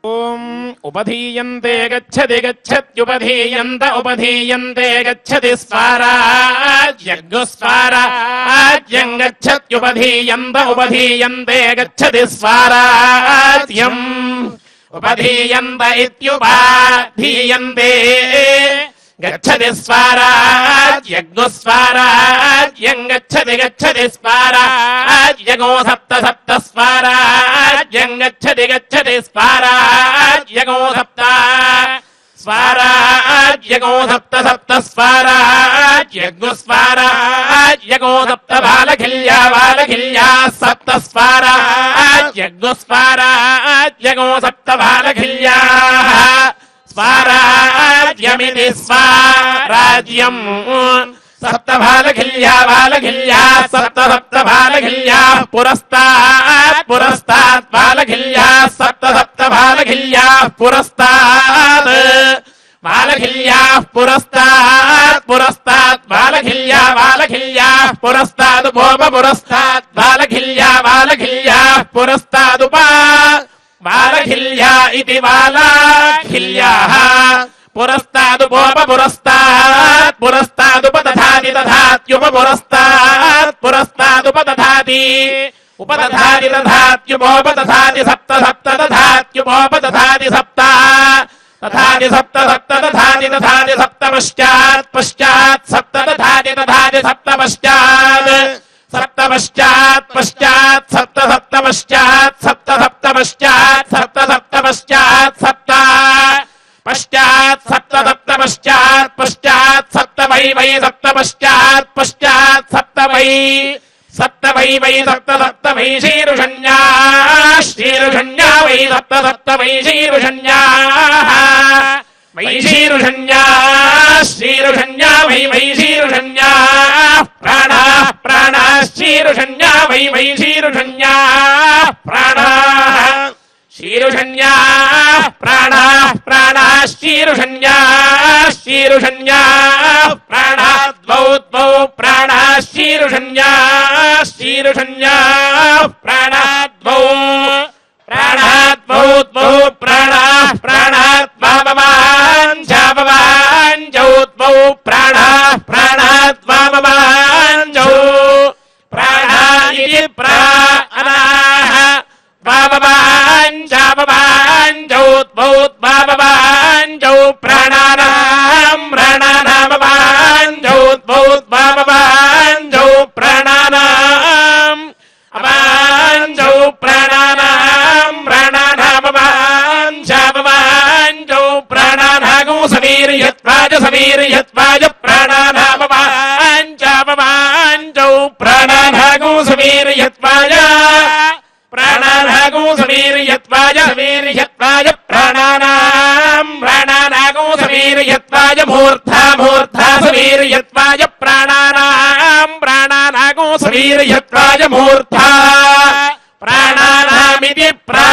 ఓం ఉపధీయంతే గచ్చతి గచ్చత్యుపధీయంత ఉపధీయంతే గచ్చతి స్వారాజ్యస్వారాజ్యం గచ్చత్యుపధీయంత ఉపధీయంతే గచ్చతి స్వారాజ్యం ఉపధీయంత ఇత్యుపాధీయంతే గచ్చతి స్వారాజ్యగ్స్వారాజ్యం గచ్చతి గచ్చతి స్వారాజ్యగో సప్త సప్త స్వారాజ్యం గచ్చతి గచ్చతి స్వారాజ్యగో సప్త స్వారాజ్యగో సప్త సప్త స్వారాజ్యగ్గు స్వారాజ్యగో సప్త బాలఖిల్యా బాలఖిల్యా సప్త స్వారాజ్యగ్గు స్వారాజ్యగో సప్త బాలఖిల్యా స్వారాజ్యమిది స్వారాజ్యం సప్త బాలఖిల్యా బాలఖిల్యా సప్త సప్త బాలఖిల్యా పురస్తాత్ పురస్తాత్ బాలఖిల్యా సప్త సప్త బాలఖిల్యా పురస్తాత్ బాలఖిల్యా పురస్తాత్ పురస్తాత్ బాలఖిల్యా బాలఖిల్యా పురస్తాద్ భోమ పురస్తాత్ బాలఖిల్యా బాలఖిల్యా పురస్తాదుపా బాలఖిల్యా ఇది బాలాఖిల్యాః పురస్తాదు పోప పురస్తాత్ పురస్తాదుపదధాతి దధాత్యుప పురస్తాత్ పురస్తాదుపదధాతి ఉపదధాతి దధాత్యుపోపదధాతి సప్త సప్త దధాత్యుపోపదధాతి సప్త దధాతి సప్త సప్త దధాతి దధాతి సప్త పశ్చాత్ పశ్చాత్ సప్త దధాతి దధాతి సప్త పశ్చాత్ సప్త పశ్చాత్ పశ్చాత్ సప్త సప్త పశ్చాత్ సప్త సప్త పశ్చాత్ సప్త సప్త పశ్చాత్ సప్త పశ్చాత్ సప్త సప్త పశ్చాత్ పశ్చాత్ సప్త వై వై సప్త పశ్చాత్ పశ్చాత్ సప్త వై సప్త వై వై సప్త సప్త వై శీరుషణ్యా శీరుషణ్యా వై సప్త సప్త వై శీరుషణ్యా వై శీరుషణ్యా శీరుషణ్యా వై వై శీరుషణ్యా ప్రాణా ప్రాణా శీరుషణ్యా వై వై శీరుషణ్యా ప్రాణా శీరుషణ్యా ప్రాణా ప్రాణా శీరుషణ్యా శీరుషణ్యా ప్రాణా ద్వౌ ద్వౌ ప్రాణా శీరుషణ్యా శీరుషణ్యా ప్రాణా ద్వౌ ప్రాణా ద్వౌ ద్వౌ ప్రాణా ప్రాణా ద్వామవాన్ జామవాన్ జౌ ద్వౌ ప్రాణా ప్రాణా ద్వామవాన్ జౌ ప్రాణా ఇది ప్రాణాః బాబవాన్ జాబవాన్ జౌద్భౌత్ బాబవాన్ జౌ ప్రాణానాం ప్రాణానామవాన్ జౌద్భౌత్ బాబవాన్ జౌ ప్రాణానాం అవాన్ జౌ ప్రాణానాం ప్రాణానామవాన్ జాబవాన్ జౌ ప్రాణానాగో సమీర్యత్వాజ సమీర్యత్వాజ ప్రాణానామవాన్ జాబవాన్ జౌ ప్రాణానాగో సమీర్యత్వాజ ప్రాణానాగో సమీర్యత్వాయ సమీర్యత్వాయ ప్రాణానాం ప్రాణానాగో సమీర్యత్వాయ మూర్ధా మూర్ధా సమీర్యత్వాయ ప్రాణానాం ప్రాణానాగో సమీర్యత్వాయ మూర్ధా ప్రాణానామిది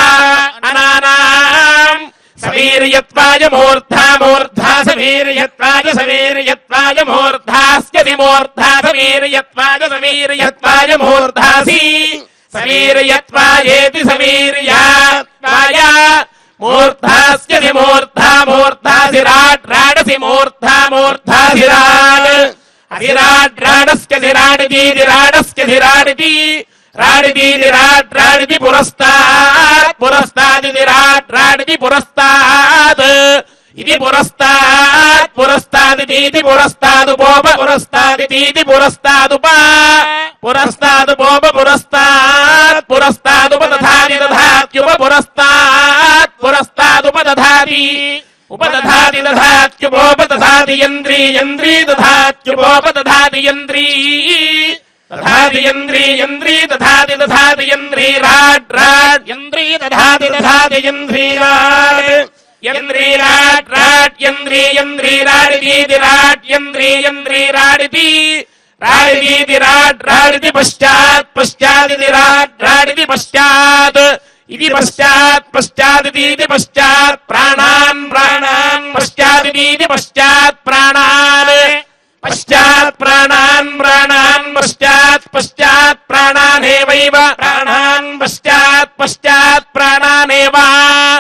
ప్రాణానాం సమీర్యత్వాయ మూర్ధా మూర్ధా సమీర్యత్వాయ సమీర్యత్వాయ మూర్ధాస్యసి మూర్ధా సమీర్యత్వాయ సమీర్యత్వాయ మూర్ధాసి సమీర్యత్వాయేతి సమీర్యాత్వాయ మూర్ధాస్యసి మూర్ధా మూర్ధాసిరాట్ రాడసి మూర్ధా మూర్ధాసిరాట్ అసిరాట్ రాడస్య సిరాడితి రాడస్య సిరాడితి రాడితి రాట్ రాడితి పురస్తాత్ పురస్తాది రాట్ రాడితి పురస్తాత్ ఇది పురస్తాత్ పురస్తాదితీతి పురస్తాదు పోప పురస్తాదితీతి పురస్తాదుప పురస్తాదు పోప పురస్తాత్ పురస్తాదుపదధాతి దధాత్యుప పురస్తాత్ పురస్తాదుపదధాతి ఉపదధాతి దధాత్యుపోపదధాతి యంత్రీ యంత్రీ దధాత్యుపోపదధాతి యంత్రీ దధాతి యంత్రీ యంత్రీ దధాతి దధాతి యంత్రీ రాట్ రాట్ యంత్రీ దధాతి దధాతి యంత్రీ రాట్ యంత్రీ రాట్ రాట్ యంత్రీ యంత్రీ రాడితీతి రాట్ యంత్రీ యంత్రీ రాడితి రాడితీతి రాట్ రాడితి పశ్చాత్ పశ్చాదితి రాట్ రాడితి పశ్చాత్ ఇది పశ్చాత్ పశ్చాదితి పశ్చాత్ ప్రాణాన్ ప్రాణాన్ పశ్చాదితి పశ్చాత్ ప్రాణాన్ పశ్చాత్ ప్రాణాన్ ప్రాణాన్ పశ్చాత్ పశ్చాత్ ప్రాణానేవైవ ప్రాణాన్ పశ్చాత్ పశ్చాత్ ప్రాణానేవ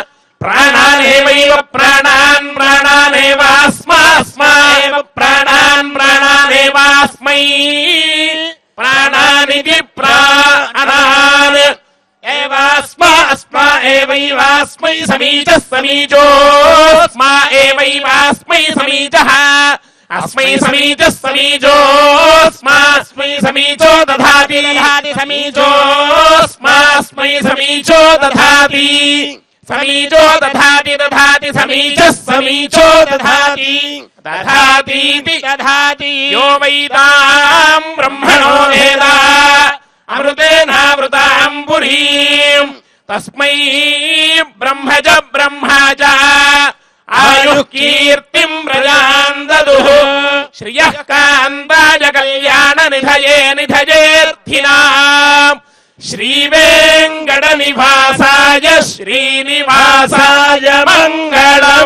ప్రాణానేవైవ ప్రాణాన్ ప్రాణానేవాస్మాస్మాేవ ప్రాణాన్ ప్రాణానేవాస్మై ప్రాణానిది ప్రాణాన్ ఏవాస్మా అస్మా ఏవైవాస్మై సమీచ సమీచోస్మా ఏవైవాస్మై సమీచః అస్మై సమీచ సమీచోస్మాస్మై సమీచో దధాతి దధాతి సమీచోస్మాస్మై సమీచో దధాతి సమీచో దధాతి దధాతి సమీచ సమీచో దధాతి దధాతీతి దధాతి యో వైతాం బ్రహ్మణో వేదా అమృతేనావృతాం పురీం తస్మై బ్రహ్మ చ బ్రహ్మ చ ఆయుః కీర్తిం ప్రజాం దదుః శ్రియః కాంతాయ కళ్యాణ నిధయే నిధయేర్థినాం శ్రీవేంకట నివాసాయ శ్రీనివాసాయ మంగళం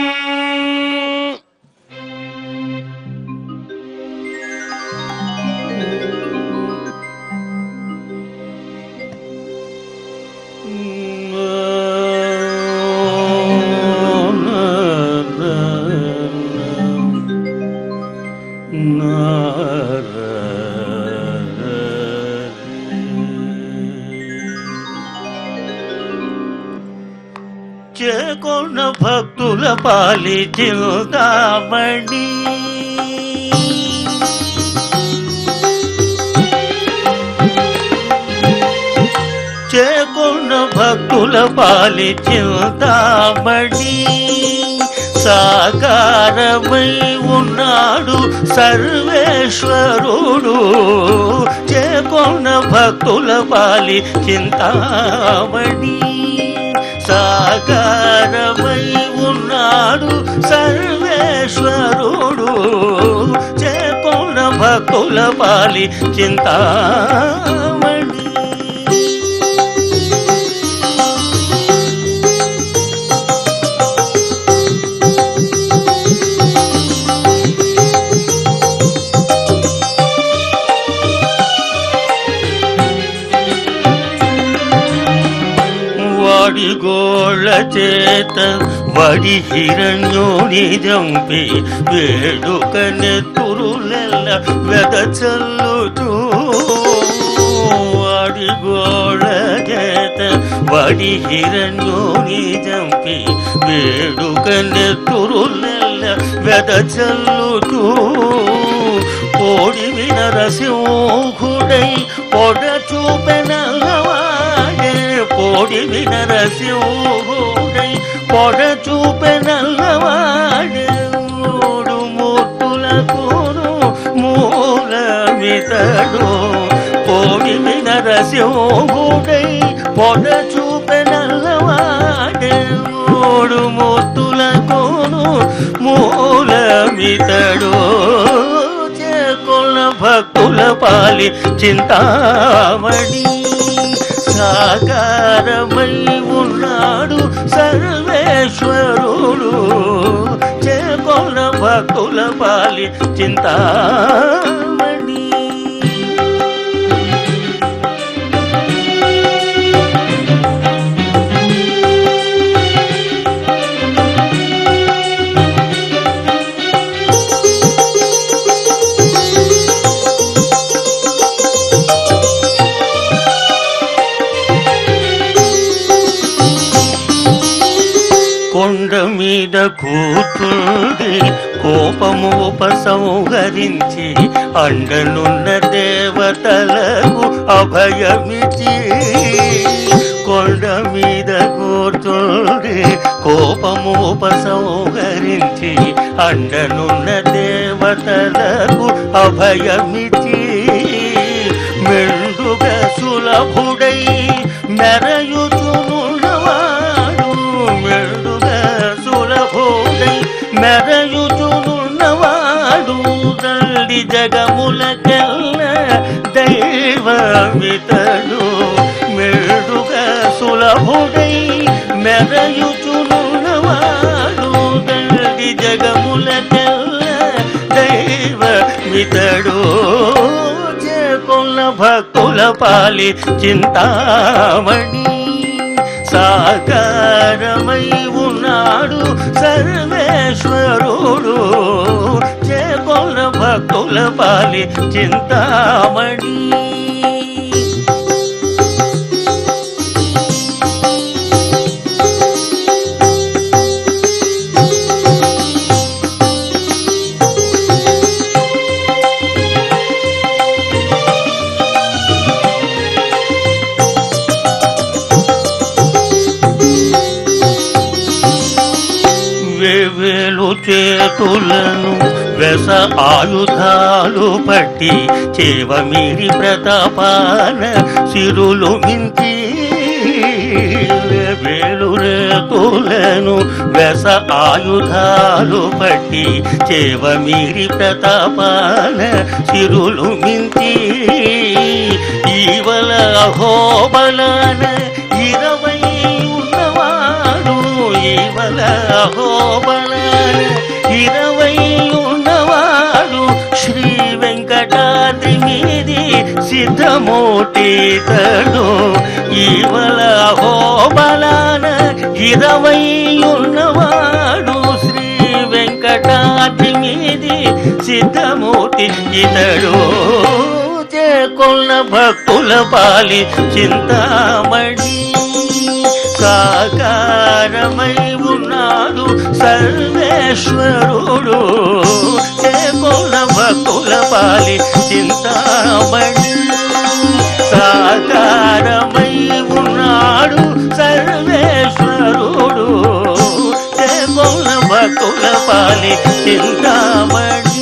చేకొన్న భక్తుల పాలి చింతామణి చేకొన్న భక్తుల పాలి చింతామణి సాకారమై ఉన్నాడు సర్వేశ్వరుడు చేకొన్న భక్తుల పాలి చింతామణి సాకారమై ఉన్నాడు సర్వేశ్వరుడు చేకొన్న భక్తుల పాలి చింతామణి వాడి గోళ్ళ చేత వడి హిరణ్యోని జంపి వేడుక నెత్తురులెల్ల వెదచల్లుతూ వాడి గోళ్ళ చేత వడి హిరణ్యోని జంపి వేడుక నెత్తురులెల్ల వెదచల్లుతూ కోడి వినరసింహుడై పొడ చూపెనల్లవాడే కోడి వినరసింహుడై పొడ చూపెనల్లవాడే మూడు మూర్తులకును మూలమితడు కోడి వినరసింహుడై పొడ చూపెనల్లవాడే మూడు మూర్తులకును మూలమితడు చేకొల్ల భక్తుల పాలి చింతామణి సాకారమై ఉన్నాడు సర్వేశ్వరుడు చేకొల్ల భక్తుల పాలి చింతామణి కొండ మీద కూర్చుంది కోపము ఉపసంహరించి అండనున్న దేవతలకు అభయమిచి కొండ మీద కూర్చుంది కోపము ఉపసంహరించి అండనున్న దేవతలకు అభయమిచి మెండుగా సులభుడై మెరయుచునున్నవాడు మెండుగా సులభుడై మెరయుచునున్నవాడు తల్లి జగములకెల్ల దైవమితడు మెడుగా సులభుడై మెరయుచునున్నవాడు తల్లి జగములకెల్ల దైవమితడు చేకొల్ల భక్తుల పాలి చింతామణి సాకారమై ఉన్నాడు సర్వేశ్వరుడు చేకొల్ల భక్తుల పాలి చింతామణి వేవేలు చేతులను వెస ఆయుధాలు పట్టి చేవ మీరి ప్రతాపాన సిరులు మించి వేలు రేతులను వెస ఆయుధాలు పట్టి చేవ మీరి ప్రతాపాన సిరులు మించి ఈవల అహోబలాన ఇరవై ఉన్నవాడు ఈవల అహోబలాన ఇరవై ఉన్నవాడు శ్రీ వెంకటాద్రి మీది సిద్ధమూర్తితడు ఈవల అహోబలాన ఇరవై ఉన్నవాడు శ్రీ వెంకటాద్రి మీది సిద్ధమూర్తి ఇతడు చేకొన్న భక్తుల పాలి చింతామణి సాకారమై ఉన్నాడు సర్వేశ్వరుడు చేకొన్న భక్తుల పాలి చింతామణి సాకారమై ఉన్నాడు సర్వేశ్వరుడు చేకొన్న భక్తుల పాలి చింతామణి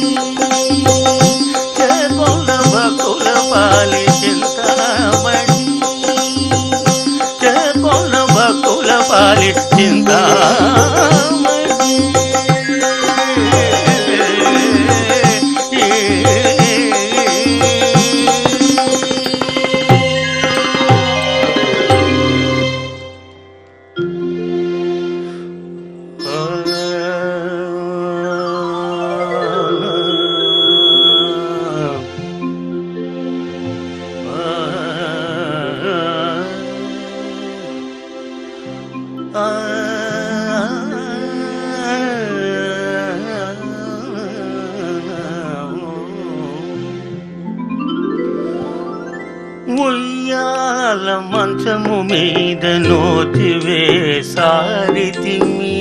చేకొన్న భక్తుల పాలి చింతామణి చేకొన్న భక్తుల పాలి ఉయ్యాల మంచము మీద నోతివే సారితిమి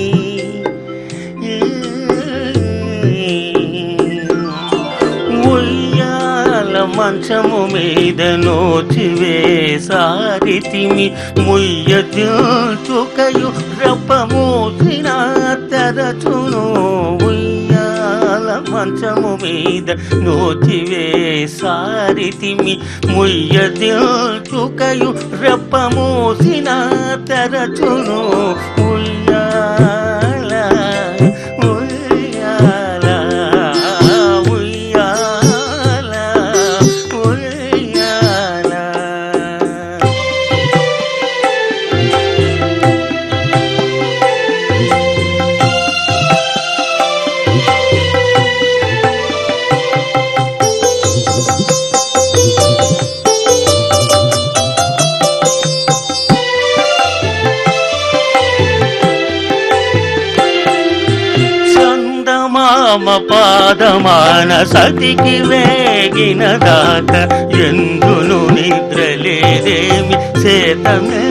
ఉయ్యాల మంచము మీద నోచివే సారితిమి ముయ్య చుకయు రప్పమూసిన తెరచును ఉయ్యాల మంచము మీద నోచివే సారితిమి ముయ్య చుకయు రెప్పమూసిన తెరచును ఉయ్యాల ఉయ్యాల ఉయ్యాల ఉయ్యాల చందమామ పాదమాన సతికి వేగిన దాక ఎందును నిద్రలేదేమి సేతమే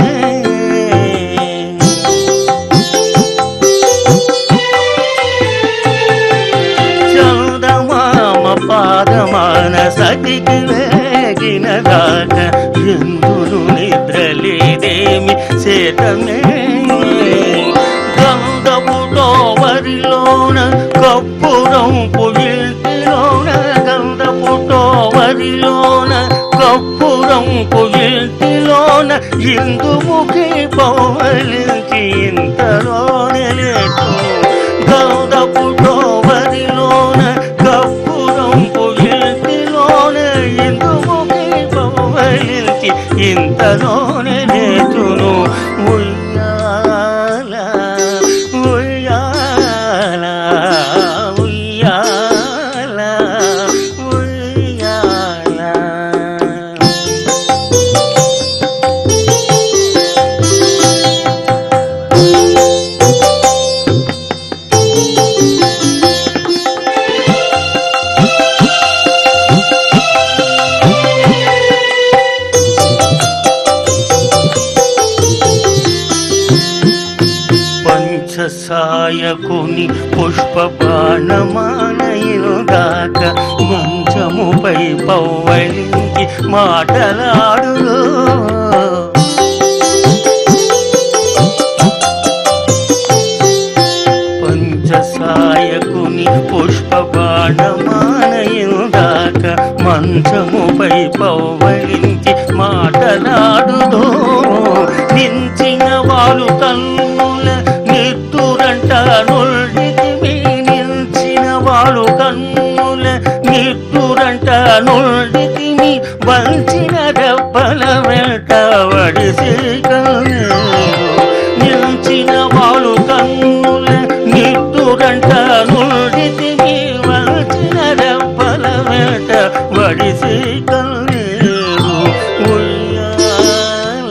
చందమామ పాదమాన సతికి వేగిన దాక ఎందును నిద్రలేదేమి సేతమే గంధముతో వరిలోన కప్పురం పుగిల్తిలోన గంధముతో వరిలోన కప్పురం పుగిల్తిలోన ఇందుముఖి పవలించి ఇంతలోనే లేటు గంధపుతో వరిలోన కప్పురం పుగిల్తిలోన ఇందుముఖి పవలించి ఇంతలోనే లేచును ఉయ్యాల ఉయ్యాల ఉయ్యాల ఉయ్యాల పంచసాయకుని పుష్ప బాణమాలయుగాక మంచముపై పౌవలించి మాటలాడు పంచసాయకుని పుష్ప బాణమానయుగాక మంచముపై పౌవలించి మాటలాడుదో నించిన వారు కన్నుల నిట్టురంట నుల్డితిమి నిల్చిన వారు కన్నుల నిట్టురంట నుల్డితిమి వంచిన దెబ్బల వెంట వడిసి నిల్చిన వారు కన్నుల నిట్టురంట నుల్డితిమి వంచిన దెబ్బల వెంట వడిసి కన్నేరు ఉయ్యాల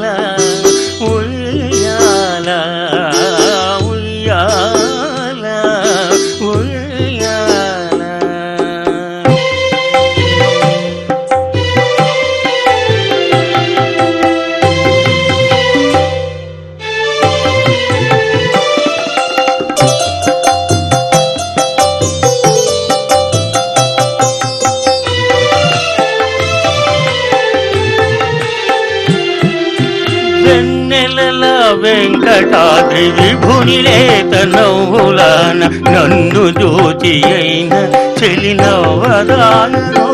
ఉయ్యాల ఉయ్యాల ఉయ్యాల వెన్నెలల వెంకటాద్రి విభుని లేత నవ్వులాన నన్ను జ్యోతి అయిన చెలి నవ్వదానో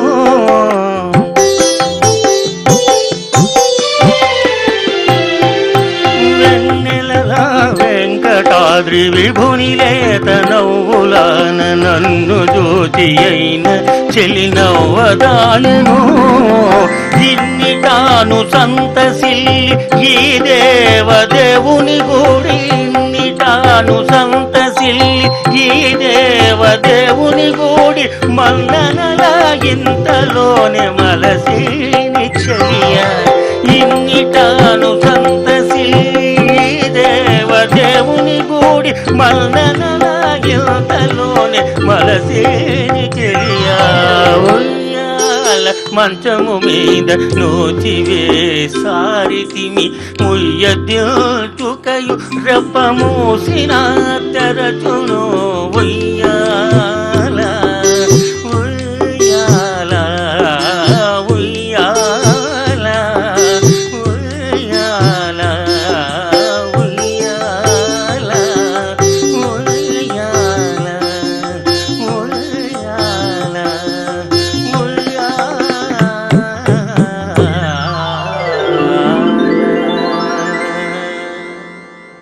వెన్నెలల వెంకటాద్రి విభుని లేత నవ్వులాన నన్ను జ్యోతి అయిన చెలి నవ్వదానను ఇన్ని తాను సంతసిల్లి ఈ దేవదేవుని గుడి ఇన్ని తాను సంతసిల్లి ఈ దేవదేవుని గుడి మల్లనల ఇంతలోనే మలసిని చెయ్య ఇన్ని తాను సంతసిల్లి ఈ దేవదేవుని గుడి మల్లనల ఇంతలోనే మలసిని చెయ్య ఉయ్యాల మంచము మీద నోచివే సారితిమి ముయ్యద్యుకయు రప్పమూసిన తెరచును ఉయ్యాల ఉయ్యాల ఉయ్యాల ఉయ్యాల ఉయ్యాల ఉయ్యాల ఉయ్యాల ఉయ్యాల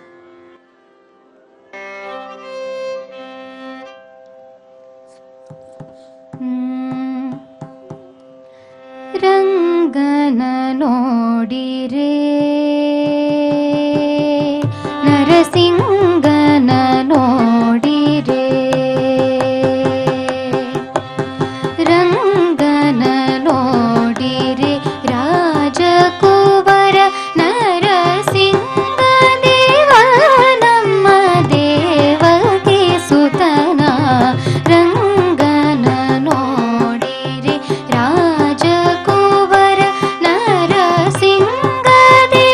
ರಂಗನ ನೋಡಿರೆ ನರಸಿಂಗನ ನೋಡಿರೆ ರಂಗನ ನೋಡಿರೆ ರಾಜಕುವರ ನರಸಿಂಗ ದೇವ ನಮ್ಮ ದೇವಗೆ ಸುತನ ರಂಗನ ನೋಡಿರೆ ರಾಜಕುವರ ನರಸಿಂಗ ದೇವ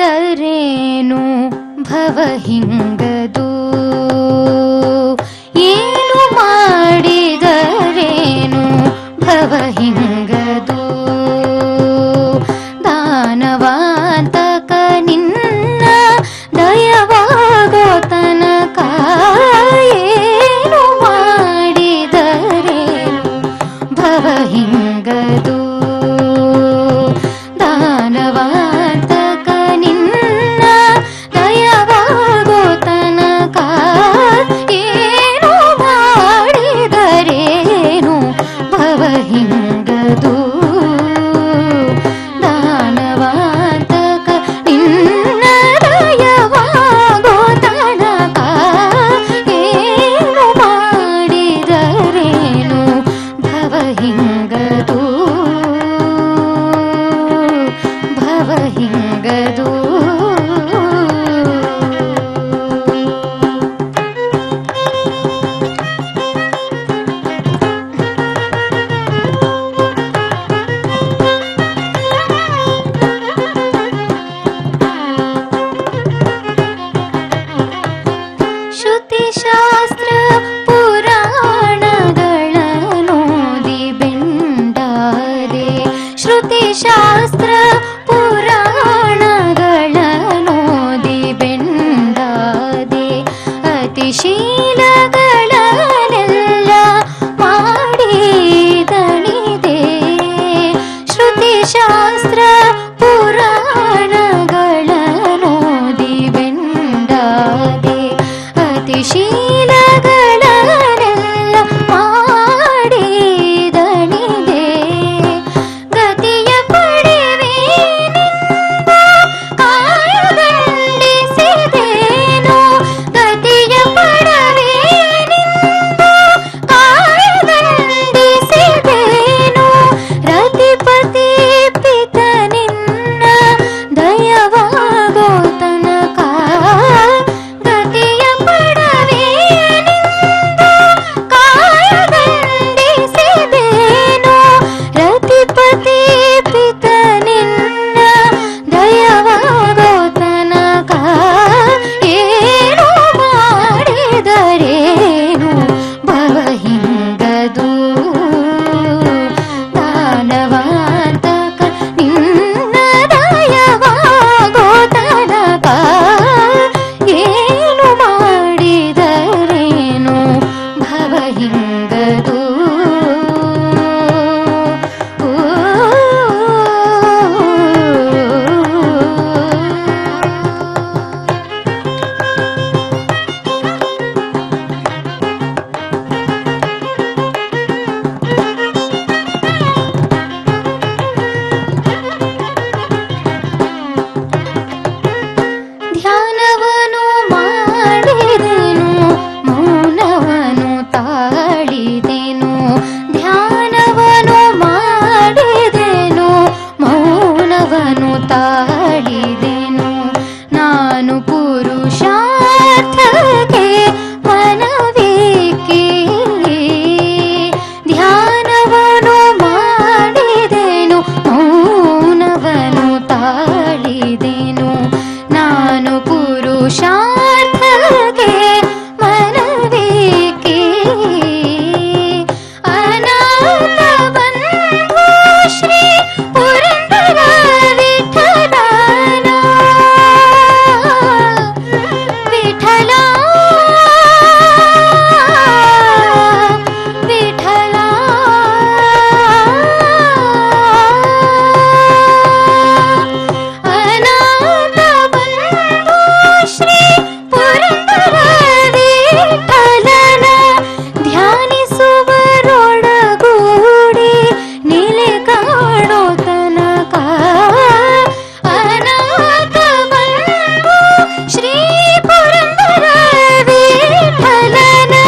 ಮಾಡಿದರೇನು ಭವ ಹಿಂಗದು ಏನು ಮಾಡಿದರೇನು ಭವ ಹಿಂಗದು ದಾನವಾಂತಕ ನಿನ್ನ ದಯವಾಗೋ ತನಕ ಏನು ಮಾಡಿದರೇನು ಭವ ಹಿಂಗದು ದಾನವಾಂತಕ ನಿನ್ನ ದಯವಾಗೋ ತನಕ ಏನು ಮಾಡಿದರೇನು ಭವ ಹಿಂಗದು ದಾನವಾಂತಕ ನಿನ್ನ ದಯವಾಗೋ ತನಕ ಏನು ಮಾಡಿದರೇನು ಭವ ಹಿಂಗದು ಭವ ಹಿಂಗದು ಶ್ರುತಿಶಾಸ್ತ್ರ ಪುರಾಣಗಳನ್ನೋದಿ ಬೆಂಡಾದೆ ಶ್ರುತಿಶಾಸ್ತ್ರ ಪುರಾಣಗಳನ್ನೋದಿ ಬೆಂಡಾದೆ ಅತಿಶೀಲಗಳನ್ನೆಲ್ಲ ಮಾಡಿದಣಿದೆ ಶ್ರುತಿಶಾಸ್ತ್ರ ಪುರಾಣಗಳನ್ನೋದಿ ಬೆಂಡಾದೆ ಅತಿಶೀಲಗಳನ್ನೆಲ್ಲ ಮಾಡಿದಣಿದೆ ಗತಿಯ ಪಡೆವೇನೆಂಬ ಕಾಯದಂಡಿಸಿದೇನೋ ಗತಿಯ ಪಡವೇನೆಂಬ ಕಾಯದಂಡಿಸಿದೇನೋ ರತಿಪತಿ ಪಿತ ನಿನ್ನ ದಯವಾಗೋ ತನಕ ಗತಿಯ ಪಡವೇನೆಂಬ ಕಾಯದಂಡಿಸಿದೇನೋ ರತಿಪತಿ ಪಿತ ನಿನ್ನ ದಯವಾಗೋ ತನಕ ಏನು ಮಾಡಿದರೇನು ಭವ ಹಿಂಗದು ದಾನವಾಂತಕ ನಿನ್ನ ದಯವಾಗೋ ತನಕ ಏನು ಮಾಡಿದರೇನು ಭವ ಹಿಂಗದು ಧ್ಯಾನವನು ಮಾಡಿದೆನು ಮೌನವನು ತಾಳಿದೆನು ಧ್ಯಾನವನು ಮಾಡಿದೆನು ಮೌನವನು ತಾಳಿದೆನು ನಾನು ಪುರುಷಾರ್ಥಕ್ಕೆ ಮನವೇಕೆ ಧ್ಯಾನವನು ಮಾಡಿದೆನು ಮೌನವನು ತಾಳಿದೆನು ನಾನು ಪುರುಷಾರ್ಥಕ್ಕೆ ಮನವೇಕೆ ಅನಾಥ ಬಂಧು ಶ್ರೀ ಪುರಂದರ ವಿಠಲನ ವಿಠಲ ವಿಠಲ ಅನಾಥ ಬಂಧು ಶ್ರೀ ಪುರಂದರ ವಿಠಲನ ಧ್ಯಾನಿಸುವರೊಡಗೂಡಿ ನೆಲೆ ಕಾಣೋ ತನಕ ಅನಾಥ ಬಂಧು ಶ್ರೀ ಪುರಂದರ ವಿಠಲನ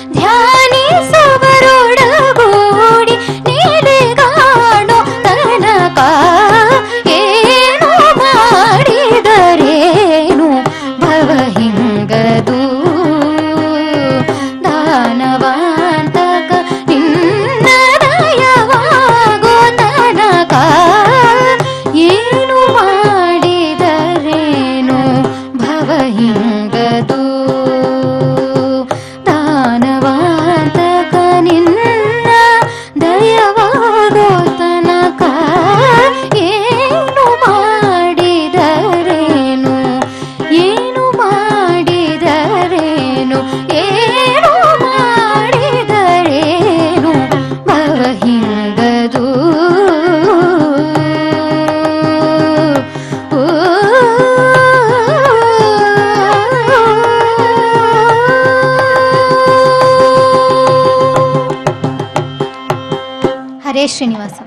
ಧ್ಯಾನಿಸುವರೊಡಗೂಡಿ ನೆಲೆ ಕಾಣೋ ತನಕ ಏನು ಮಾಡಿದರೇನು ಭವ ಹಿಂಗದು ದಾನವಾಂತಕ ನಿನ್ನ ದಯವಾಗೋ ತನಕ ಏನು ಮಾಡಿದರೇನು హరే శ్రీనివాస